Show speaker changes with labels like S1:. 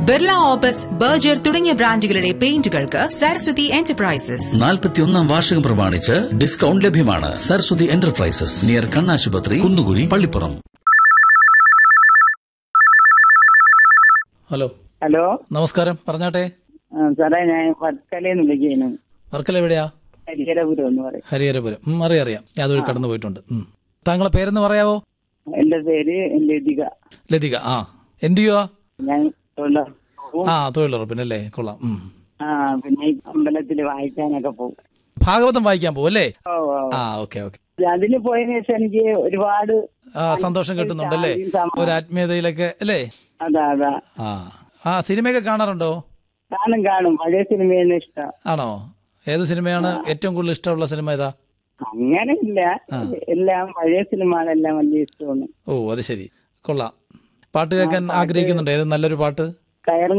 S1: Birla opus Berger തുടങ്ങിയ ബ്രാൻഡുകളുടെ പെയിന്റുകൾക്ക് Saraswati enterprises
S2: നാൽപ്പത്തിയൊന്നാം വാർഷികം പ്രമാണിച്ച് ഡിസ്കൗണ്ട് ലഭ്യമാണ് സരസ്വതി എന്റർപ്രൈസസ് നിയർ കണ്ണാശുപത്രി കുന്നുകുഴി പള്ളിപ്പുറം
S3: ഹലോ
S4: ഹലോ
S3: നമസ്കാരം പറഞ്ഞാട്ടെ
S4: ആ, സാറേ ഞാൻ വർക്കലയിൽ നിന്ന് വിളിക്കുന്നു
S3: വർക്കല എവിടെയാ
S4: ഹരിഹരപുരം എന്ന് പറയും
S3: ഹരിഹരപുരം ഉം, അറിയാം അറിയാം ഞാൻ അതുവഴി കടന്നു പോയിട്ടുണ്ട് ഉം. താങ്കളെ പേരെന്ന് പറയാവോ
S4: എന്റെ പേര് ലതിക
S3: ലതിക ആ എന്ത് ചെയ്യുവാ
S4: ഞാൻ തൊഴിലുറപ്പും,
S3: ആ തൊഴിലുറപ്പിനല്ലേ കൊള്ളാം ഉം.
S4: ആ പിന്നെ ഈ അമ്പലത്തിൽ വായിക്കാനൊക്കെ പോകും
S3: ഭാഗവതം വായിക്കാൻ പോകും അല്ലേ
S4: ഓ ഓ
S3: ആ ഓക്കെ ഓക്കെ
S4: അതിന് പോയതിനു ശേഷം എനിക്ക് ഒരുപാട്
S3: ആ സന്തോഷം കിട്ടുന്നുണ്ടല്ലേ
S4: ശാന്തിയും സമാധാനവും.
S3: ഒരു ആത്മീയതയിലൊക്കെ അല്ലേ
S4: അതാ അതാ
S3: ആ ആ സിനിമയൊക്കെ കാണാറുണ്ടോ
S4: കാണും കാണും പഴയ സിനിമയാണ് ഇഷ്ടം
S3: ആണോ ഏത് സിനിമയാണ് ഏറ്റവും കൂടുതൽ ഇഷ്ടമുള്ള സിനിമ ഏതാ
S4: അങ്ങനെ ഇല്ല എല്ലാം പഴയ സിനിമകളെല്ലാം വലിയ ഇഷ്ടമാണ്
S3: ഓ അത് ശരി കൊള്ളാം പാട്ട് കേൾക്കാൻ ആഗ്രഹിക്കുന്നുണ്ടോ ഏത് നല്ലൊരു പാട്ട്
S4: കയർ